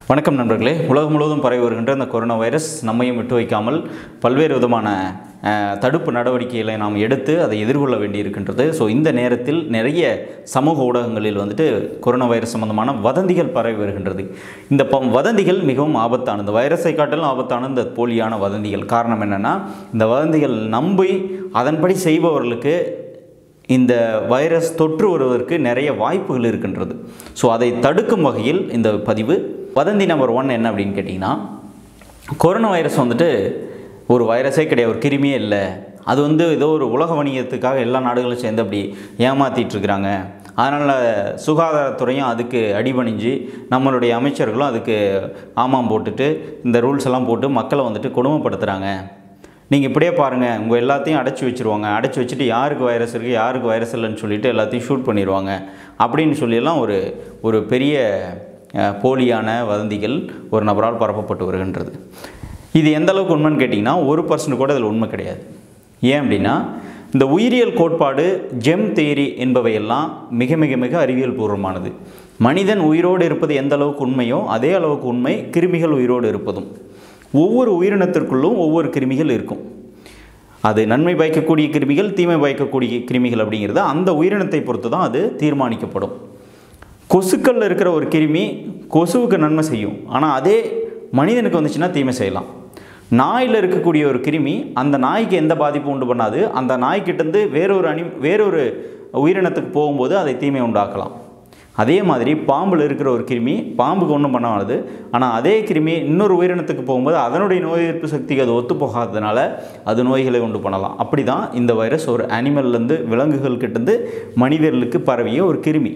வணக்கம் நண்பர்களே உலகம் முழுவதும் பரவி வருகின்ற இந்த கொரோனா வைரஸ் நம்மையும் விட்டு வைக்காமல் பல்வேறு விதமான அஹ், தடுப்பு நடவடிக்கைகளை நாம் எடுத்து அதை எதிர்கொள்ள வேண்டியிருக்கின்றது ஸோ இந்த நேரத்தில் நிறைய சமூக ஊடகங்களில் வந்துட்டு கொரோனா வைரஸ் சம்பந்தமான வதந்திகள் பரவி வருகின்றது இந்த ப வதந்திகள் மிகவும் ஆபத்தானது இந்த வைரஸை காட்டிலும் ஆபத்தான இந்த போலியான வதந்திகள் காரணம் என்னென்னா இந்த வதந்திகள் நம்பி அதன்படி செய்பவர்களுக்கு இந்த வைரஸ் தொற்று வருவதற்கு நிறைய வாய்ப்புகள் இருக்கின்றது ஸோ அதை தடுக்கும் வகையில் இந்த பதிவு வதந்தி நம்பர் ஒன் என்ன அப்படின்னு கேட்டிங்கன்னா கொரோனா வைரஸ் வந்துட்டு ஒரு வைரஸே கிடையாது ஒரு கிருமியே இல்லை அது வந்து ஏதோ ஒரு உலக வணிகத்துக்காக எல்லா நாடுகளும் சேர்ந்து அப்படி ஏமாத்திட்டு இருக்கிறாங்க அதனால் சுகாதாரத்துறையும் அதுக்கு அடிபணிஞ்சு நம்மளுடைய அமைச்சர்களும் அதுக்கு ஆமாம் போட்டுட்டு இந்த ரூல்ஸ் எல்லாம் போட்டு மக்களை வந்துட்டு கொடுமைப்படுத்துகிறாங்க நீங்கள் இப்படியே பாருங்கள் உங்கள் எல்லாத்தையும் அடைச்சி வச்சுருவாங்க அடைச்சி வச்சுட்டு யாருக்கு வைரஸ் இருக்குது யாருக்கு வைரஸ் இல்லைன்னு சொல்லிட்டு எல்லாத்தையும் ஷூட் பண்ணிடுவாங்க அப்படின்னு சொல்லியெல்லாம் ஒரு ஒரு பெரிய அஹ், போலியான வதந்திகள் ஒரு நபரால் பரப்பப்பட்டு வருகின்றது இது எந்த அளவுக்கு உண்மைன்னு கேட்டிங்கன்னா ஒரு பர்சன்ட் கூட இதில் உண்மை கிடையாது ஏன் அப்படின்னா இந்த உயிரியல் கோட்பாடு ஜெம் தேரி என்பவையெல்லாம் மிக மிக மிக அறிவியல் பூர்வமானது மனிதன் உயிரோடு இருப்பது எந்த அளவுக்கு உண்மையோ அதே அளவுக்கு உண்மை கிருமிகள் உயிரோடு இருப்பதும் ஒவ்வொரு உயிரினத்திற்குள்ளும் ஒவ்வொரு கிருமிகள் இருக்கும் அது நன்மை பயக்கக்கூடிய கிருமிகள் தீமை பயக்கக்கூடிய கிருமிகள் அப்படிங்கிறது அந்த உயிரினத்தை பொறுத்து தான் அது தீர்மானிக்கப்படும் கொசுக்களில் இருக்கிற ஒரு கிருமி கொசுவுக்கு நன்மை செய்யும் ஆனால் அதே மனிதனுக்கு வந்துச்சுன்னா தீமை செய்யலாம் நாயில் இருக்கக்கூடிய ஒரு கிருமி அந்த நாய்க்கு எந்த பாதிப்பும் உண்டு பண்ணாது அந்த நாய்க்கிட்டேருந்து வேறொரு அணி வேறொரு உயிரினத்துக்கு போகும்போது அதை தீமை உண்டாக்கலாம் அதே மாதிரி பாம்பில் இருக்கிற ஒரு கிருமி பாம்புக்கு ஒன்றும் பண்ணாது ஆனால் அதே கிருமி இன்னொரு உயிரினத்துக்கு போகும்போது அதனுடைய நோய் எதிர்ப்பு சக்திக்கு அது ஒத்து போகாததுனால அது நோய்களை உண்டு பண்ணலாம் அப்படி தான் இந்த வைரஸ் ஒரு அனிமல்லேருந்து விலங்குகள் கிட்டேருந்து மனிதர்களுக்கு பரவிய ஒரு கிருமி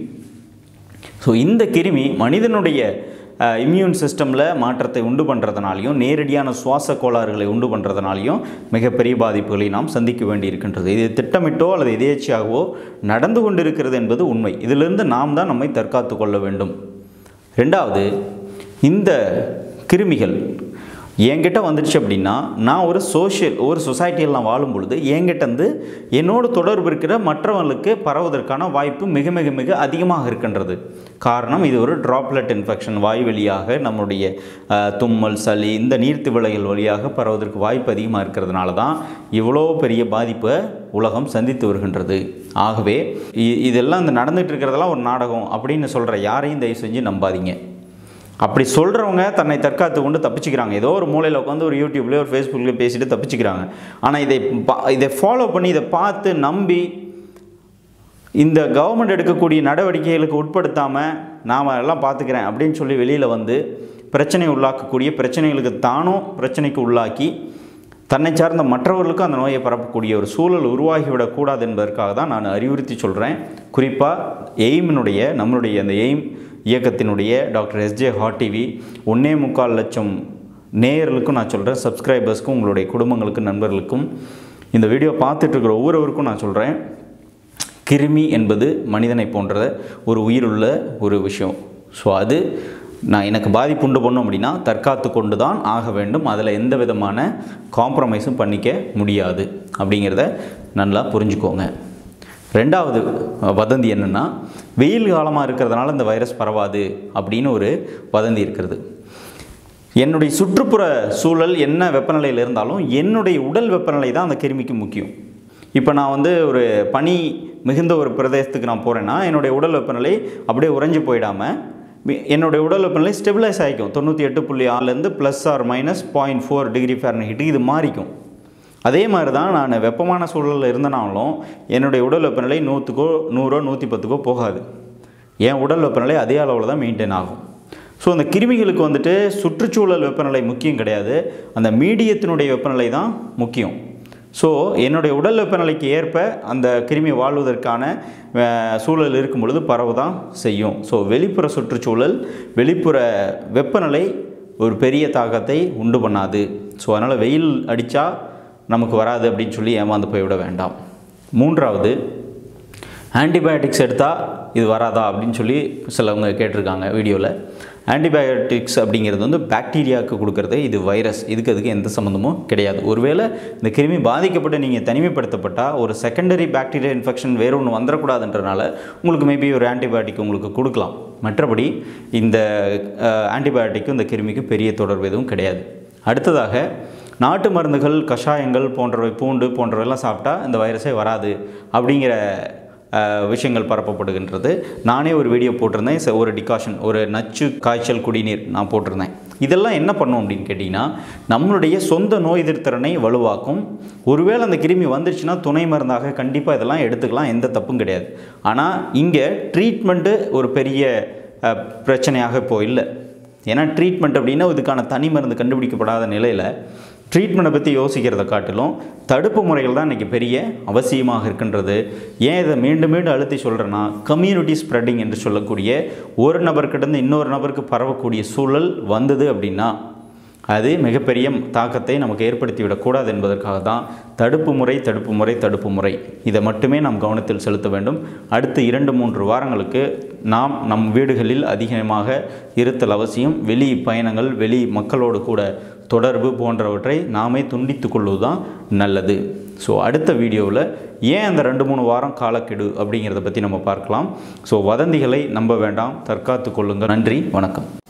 ஸோ இந்த கிருமி மனிதனுடைய இம்யூன் சிஸ்டமில் மாற்றத்தை உண்டு பண்ணுறதுனாலையும் நேரடியான சுவாச கோளாறுகளை உண்டு பண்ணுறதுனாலையும் மிகப்பெரிய பாதிப்புகளை நாம் சந்திக்க வேண்டியிருக்கின்றது இது திட்டமிட்டோ அல்லது எதேச்சியாகவோ நடந்து கொண்டிருக்கிறது என்பது உண்மை இதிலிருந்து நாம் தான் நம்மை தற்காத்து கொள்ள வேண்டும் ரெண்டாவது இந்த கிருமிகள் என்கிட்ட வந்துடுச்சு அப்படின்னா நான் ஒரு சோஷியல் ஒரு சொசைட்டியில் நான் வாழும் பொழுது என்கிட்ட வந்து என்னோடு தொடர்பு இருக்கிற மற்றவர்களுக்கு பரவுவதற்கான வாய்ப்பு மிக மிக மிக அதிகமாக இருக்கின்றது காரணம் இது ஒரு ட்ராப்லெட் இன்ஃபெக்ஷன் வாய் வழியாக நம்முடைய அஹ், தும்மல் சளி இந்த நீர்த்து விலைகள் வழியாக பரவுவதற்கு வாய்ப்பு அதிகமாக இருக்கிறதுனால தான் இவ்வளோ பெரிய பாதிப்பை உலகம் சந்தித்து வருகின்றது ஆகவே இ- இதெல்லாம் இந்த நடந்துட்டு இருக்கிறதெல்லாம் ஒரு நாடகம் அப்படின்னு சொல்கிற யாரையும் தயவு செஞ்சு நம்பாதீங்க அப்படி சொல்கிறவங்க தன்னை தற்காத்து கொண்டு தப்பிச்சுக்கிறாங்க ஏதோ ஒரு மூலையில் உட்காந்து ஒரு யூடியூப்லேயோ ஒரு ஃபேஸ்புக்லேயோ பேசிட்டு தப்பிச்சுக்கிறாங்க ஆனால் இதை பா இதை ஃபாலோ பண்ணி இதை பார்த்து நம்பி இந்த கவர்மெண்ட் எடுக்கக்கூடிய நடவடிக்கைகளுக்கு உட்படுத்தாமல் நாம் எல்லாம் பார்த்துக்கிறேன் அப்படின்னு சொல்லி வெளியில் வந்து பிரச்சனை உள்ளாக்கக்கூடிய பிரச்சனைகளுக்கு தானும் பிரச்சனைக்கு உள்ளாக்கி தன்னை சார்ந்த மற்றவர்களுக்கும் அந்த நோயை பரப்பக்கூடிய ஒரு சூழல் உருவாகிவிடக்கூடாது என்பதற்காக தான் நான் அறிவுறுத்தி சொல்கிறேன் குறிப்பாக எய்மினுடைய நம்மளுடைய அந்த எய்ம் இயக்கத்தினுடைய டாக்டர் எஸ்ஜே ஹாட் டிவி ஒன்றே முக்கால் லட்சம் நேயர்களுக்கும் நான் சொல்கிறேன் சப்ஸ்கிரைபர்ஸ்க்கும் உங்களுடைய குடும்பங்களுக்கும் நண்பர்களுக்கும் இந்த வீடியோ பார்த்துட்டு இருக்கிற ஒவ்வொருவருக்கும் நான் சொல்கிறேன் கிருமி என்பது மனிதனை போன்ற ஒரு உயிருள்ள ஒரு விஷயம் ஸோ அது நான் எனக்கு பாதிப்பு உண்டு பண்ணோம் அப்படின்னா தற்காத்து கொண்டு தான் ஆக வேண்டும் அதில் எந்த விதமான காம்ப்ரமைஸும் பண்ணிக்க முடியாது அப்படிங்கிறத நல்லா புரிஞ்சுக்கோங்க ரெண்டாவது வதந்தி என்னென்னா வெயில் காலமாக இருக்கிறதுனால இந்த வைரஸ் பரவாது அப்படின்னு ஒரு வதந்தி இருக்கிறது என்னுடைய சுற்றுப்புற சூழல் என்ன வெப்பநிலையில் இருந்தாலும் என்னுடைய உடல் வெப்பநிலை தான் அந்த கிருமிக்கு முக்கியம் இப்போ நான் வந்து ஒரு பனி மிகுந்த ஒரு பிரதேசத்துக்கு நான் போகிறேன்னா என்னுடைய உடல் வெப்பநிலை அப்படியே உறைஞ்சு போயிடாமல் மி- என்னுடைய உடல் வெப்பநிலை ஸ்டெபிளைஸ் ஆகிக்கும் தொண்ணூற்றி எட்டு புள்ளி ஆறுலேருந்து plus or minus point four degree ஃபேரன்ஹீட்டுக்கு இது மாறிக்கும் அதே மாதிரி தான் நான் வெப்பமான சூழலில் இருந்தனாலும் என்னுடைய உடல் வெப்பநிலை நூற்றுக்கோ நூறோ நூற்றி பத்துக்கோ போகாது என் உடல் வெப்பநிலை அதே அளவில் தான் மெயின்டைன் ஆகும் ஸோ அந்த கிருமிகளுக்கு வந்துட்டு சுற்றுச்சூழல் வெப்பநிலை முக்கியம் கிடையாது அந்த மீடியத்தினுடைய வெப்பநிலை தான் முக்கியம் ஸோ என்னுடைய உடல் வெப்பநிலைக்கு ஏற்ப அந்த கிருமி வாழ்வதற்கான அஹ், சூழல் இருக்கும் பொழுது பரவ தான் செய்யும் ஸோ வெளிப்புற சுற்றுச்சூழல் வெளிப்புற வெப்பநிலை ஒரு பெரிய தாக்கத்தை உண்டு பண்ணாது ஸோ அதனால் வெயில் அடித்தா நமக்கு வராது அப்படின்னு சொல்லி ஏமாந்து போய்விட வேண்டாம் மூன்றாவது ஆன்டிபயோட்டிக்ஸ் எடுத்தால் இது வராதா அப்படின்னு சொல்லி சிலவங்க கேட்டிருக்காங்க வீடியோவில் ஆன்டிபயோட்டிக்ஸ் அப்படிங்கிறது வந்து பாக்டீரியாவுக்கு கொடுக்கறது இது வைரஸ் இதுக்கு அதுக்கு எந்த சம்மந்தமும் கிடையாது ஒருவேளை இந்த கிருமி பாதிக்கப்பட்டு நீங்கள் தனிமைப்படுத்தப்பட்டால் ஒரு செகண்டரி பாக்டீரியா இன்ஃபெக்ஷன் வேற ஒன்று வந்துடக்கூடாதுன்றனால உங்களுக்கு மேபி ஒரு ஆன்டிபயோட்டிக் உங்களுக்கு கொடுக்கலாம் மற்றபடி இந்த ஆன்டிபயோட்டிக்கும் இந்த கிருமிக்கும் பெரிய தொடர்பு எதுவும் கிடையாது அடுத்ததாக நாட்டு மருந்துகள் கஷாயங்கள் போன்றவை பூண்டு போன்றவையெல்லாம் சாப்பிட்டா இந்த வைரஸே வராது அப்படிங்கிற அஹ், விஷயங்கள் பரப்பப்படுகின்றது நானே ஒரு வீடியோ போட்டிருந்தேன் ச- ஒரு டிகாஷன் ஒரு நச்சு காய்ச்சல் குடிநீர் நான் போட்டிருந்தேன் இதெல்லாம் என்ன பண்ணும் அப்படின்னு கேட்டிங்கன்னா நம்மளுடைய சொந்த நோய் எதிர்த்திறனை வலுவாக்கும் ஒருவேளை அந்த கிருமி வந்துருச்சுன்னா துணை மருந்தாக கண்டிப்பாக இதெல்லாம் எடுத்துக்கலாம் எந்த தப்பும் கிடையாது ஆனால் இங்கே ட்ரீட்மெண்ட்டு ஒரு பெரிய அஹ், பிரச்சனையாக இப்போ இல்லை ஏன்னா ட்ரீட்மெண்ட் அப்படின்னா இதுக்கான தனி மருந்து கண்டுபிடிக்கப்படாத நிலையில் ட்ரீட்மெண்ட்டை பற்றி யோசிக்கிறத காட்டிலும் தடுப்பு முறைகள் தான் இன்றைக்கி பெரிய அவசியமாக இருக்கின்றது ஏன் இதை மீண்டும் மீண்டும் அழுத்தி சொல்கிறேன்னா கம்யூனிட்டி ஸ்ப்ரெட்டிங் என்று சொல்லக்கூடிய ஒரு நபர்கிட்டருந்து இன்னொரு நபருக்கு பரவக்கூடிய சூழல் வந்தது அப்படின்னா அது மிகப்பெரிய தாக்கத்தை நமக்கு ஏற்படுத்திவிடக்கூடாது என்பதற்காக தான் தடுப்பு முறை தடுப்பு முறை தடுப்பு முறை இதை மட்டுமே நாம் கவனத்தில் செலுத்த வேண்டும் அடுத்த இரண்டு மூன்று வாரங்களுக்கு நாம் நம் வீடுகளில் அதிகமாக இருத்தல் அவசியம் வெளி பயணங்கள் வெளி மக்களோடு கூட தொடர்பு போன்றவற்றை நாமே துண்டித்து கொள்வதுதான் நல்லது ஸோ அடுத்த வீடியோவில் ஏன் அந்த ரெண்டு மூணு வாரம் காலக்கெடு அப்படிங்கிறத பற்றி நம்ம பார்க்கலாம் ஸோ வதந்திகளை நம்ப வேண்டாம் தற்காத்து கொள்ளுங்கள் நன்றி வணக்கம்